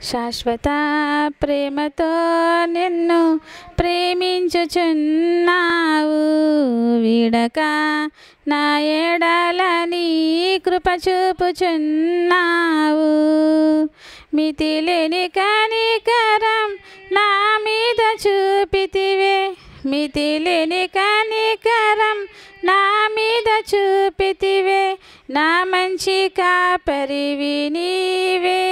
శాశ్వత ప్రేమతో నిన్ను ప్రేమించుచున్నావు విడక నా ఎడల నీ కృప చూపుచున్నావు మితిలేని కనికరం నా మీద చూపితివే మితిలేని కనికరం నా మీద చూపితివే నా మంచి కాపరివి నీవే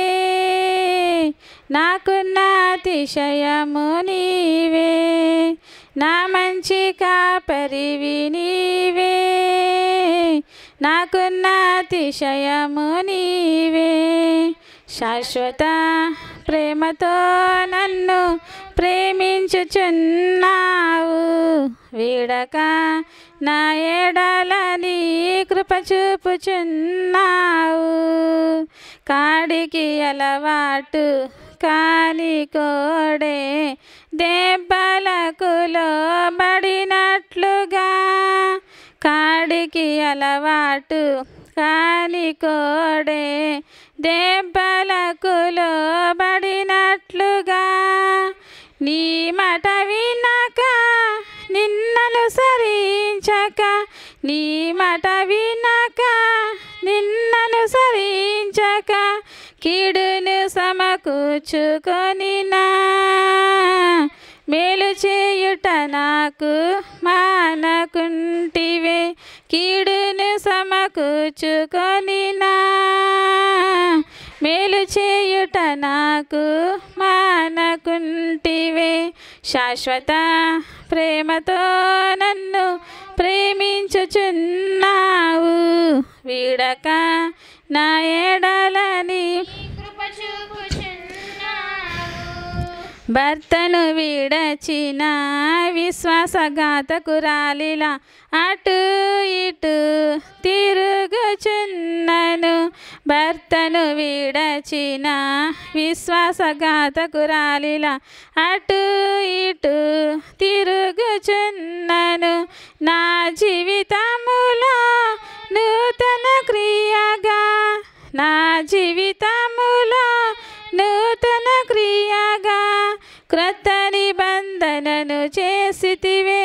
నాకున్న అతిశయము నీవే నా మంచి కాపరివి నీవే నాకున్న అతిశయము నీవే శాశ్వత ప్రేమతో నన్ను ప్రేమించుచున్నావు వీడక నా ఎడల నీ కృప చూపుచున్నావు కాడికి అలవాటు కాని కోడే దెబ్బలకు లోబడినట్లుగా కాడికి అలవాటు కాని కోడే దెబ్బలకు లోబడినట్లుగా నీ మాట వినక నిన్నను సరించక నీ మాట వినక నిన్నను సరించక కీడును సమకూర్చుకొనినా మేలు చేయుట నాకు మానకుంటివే కీడును సమకూర్చుకొనినా మేలు చేయుట నాకు మానకుంటివే శాశ్వత ప్రేమతో నన్ను ప్రేమించుచున్నావు వీడక నా ఎడలని కృప చూపుచున్నావు భర్తను విడచిన విశ్వాసఘాతకురాలిలా అటు ఇటు తిరుగుచున్నను భర్తను విడచిన విశ్వాసఘాతకురాలిలా అటు ఇటు తిరుగుచున్నను నా జీవితములో నూతన క్రియగా నా జీవితములో నూతన క్రియగా క్రొత్త నిబంధనను చేసితివే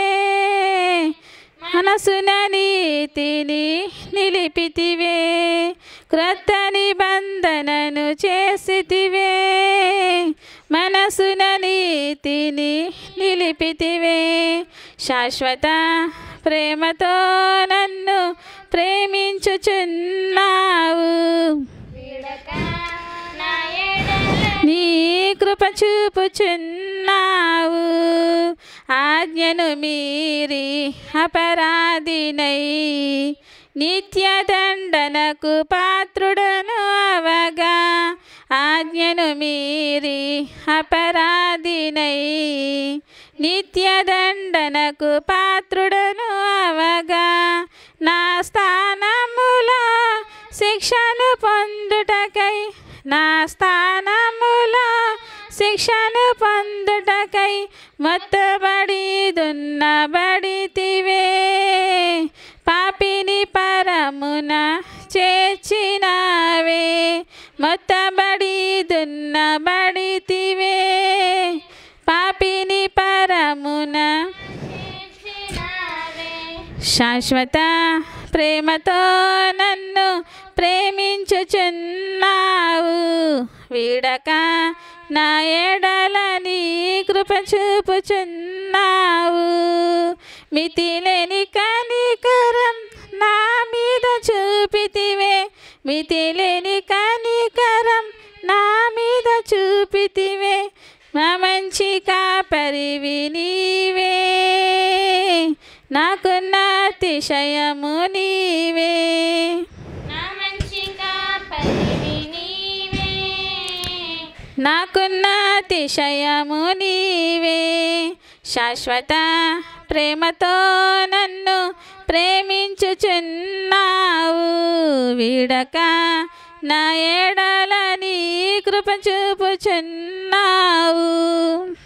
మనసున నీతిని నిలిపితివే క్రొత్త నిబంధనను చేసితివే మనసున నీతిని నిలిపితివే శాశ్వత ప్రేమతో నన్ను ప్రేమించుచున్నావు వీడక నా ఎడల నీ కృప చూపుచున్నావు ఆజ్ఞను మీరి అపరాధినై నిత్య దండనకు పాత్రుడను అవగా ఆజ్ఞను మీరి అపరాధినై నిత్య దండనకు పాత్రుడను అవగా నా స్థానములో శిక్షను పొందుటకై నా స్థానములో శిక్షను పొందుటకై మొత్తబడి దున్నబడితివే పాపిని పరమున చేర్చినావే మొత్తబడి దున్నబడితివే పాపిని పరమున చేర్చినావే శాశ్వత ప్రేమతో నన్ను ప్రేమించుచున్నావు వీడక నా ఎడల నీ కృప చూపుచున్నావు మితిలేని కనికరం నా మీద చూపితివే మితిలేని కనికరం నా మీద చూపితివే నా మంచి కాపరివి నీవే నాకున్న అతిశయము నీవే నా మంచి కాపరివి నీవే నాకున్న అతిశయము నీవే శాశ్వత ప్రేమతో నన్ను ప్రేమించుచున్నావు వీడక నా ఎడల నీ కృప చూపుచున్నావు